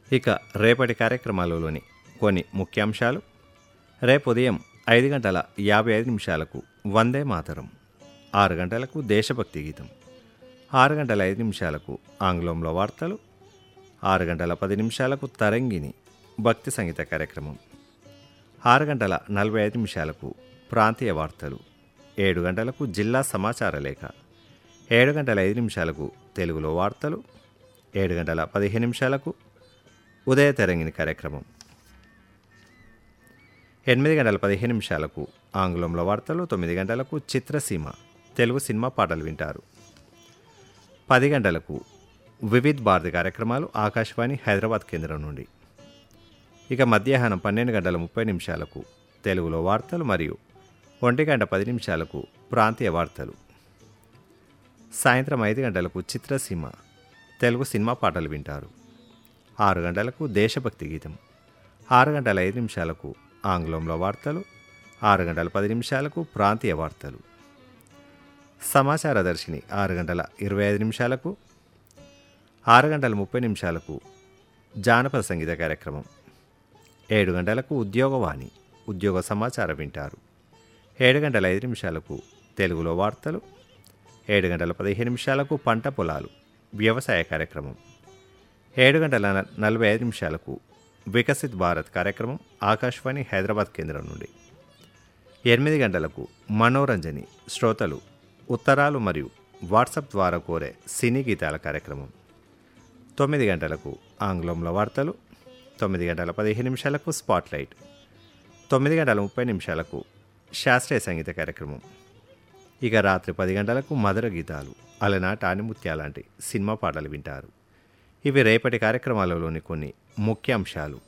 ఇక రేపటి కార్యక్రమాలలోని కొన్ని ముఖ్యాంశాలు రేపు ఉదయం ఐదు గంటల యాభై ఐదు నిమిషాలకు వందే మాతరం ఆరు గంటలకు దేశభక్తి గీతం ఆరు గంటల ఐదు నిమిషాలకు ఆంగ్లంలో వార్తలు ఆరు గంటల పది నిమిషాలకు తరంగిణి భక్తి సంగీత కార్యక్రమం ఆరు గంటల నలభై ఐదు నిమిషాలకు ప్రాంతీయ వార్తలు ఏడు గంటలకు జిల్లా సమాచార లేఖ ఏడు గంటల ఐదు నిమిషాలకు తెలుగులో వార్తలు ఏడు గంటల పదిహేను నిమిషాలకు ఉదయ తెరంగిణి కార్యక్రమం ఎనిమిది గంటల పదిహేను నిమిషాలకు ఆంగ్లంలో వార్తలు తొమ్మిది గంటలకు చిత్రసీమ తెలుగు సినిమా పాటలు వింటారు పది గంటలకు వివిధ్ భారతి కార్యక్రమాలు ఆకాశవాణి హైదరాబాద్ కేంద్రం నుండి ఇక మధ్యాహ్నం పన్నెండు గంటల ముప్పై నిమిషాలకు తెలుగులో వార్తలు మరియు ఒంటి గంట పది నిమిషాలకు ప్రాంతీయ వార్తలు సాయంత్రం ఐదు గంటలకు చిత్రసీమ తెలుగు సినిమా పాటలు వింటారు ఆరు గంటలకు దేశభక్తి గీతం ఆరు గంటల ఐదు నిమిషాలకు ఆంగ్లంలో వార్తలు ఆరు గంటల పది నిమిషాలకు ప్రాంతీయ వార్తలు సమాచార దర్శిని ఆరు గంటల ఇరవై ఐదు నిమిషాలకు ఆరు గంటల ముప్పై నిమిషాలకు జానపద సంగీత కార్యక్రమం ఏడు గంటలకు ఉద్యోగవాణి ఉద్యోగ సమాచారం వింటారు ఏడు గంటల ఐదు నిమిషాలకు తెలుగులో వార్తలు ఏడు గంటల పదిహేను నిమిషాలకు పంట పొలాలు వ్యవసాయ కార్యక్రమం ఏడు గంటల న- నలభై ఐదు నిమిషాలకు వికసిత్ భారత్ కార్యక్రమం ఆకాశవాణి హైదరాబాద్ కేంద్రం నుండి ఎనిమిది గంటలకు మనోరంజని శ్రోతలు ఉత్తరాలు మరియు వాట్సాప్ ద్వారా కోరే సినీ గీతాల కార్యక్రమం తొమ్మిది గంటలకు ఆంగ్లంలో వార్తలు తొమ్మిది గంటల పదిహేను నిమిషాలకు స్పాట్లైట్ తొమ్మిది గంటల ముప్పై నిమిషాలకు శాస్త్రీయ సంగీత కార్యక్రమం ఇక రాత్రి పది గంటలకు మధుర గీతాలు అలనాటి ఆనిముత్యాలాంటి సినిమా పాటలు వింటారు ఇవి రేపటి కార్యక్రమాలలోని కొన్ని ముఖ్యాంశాలు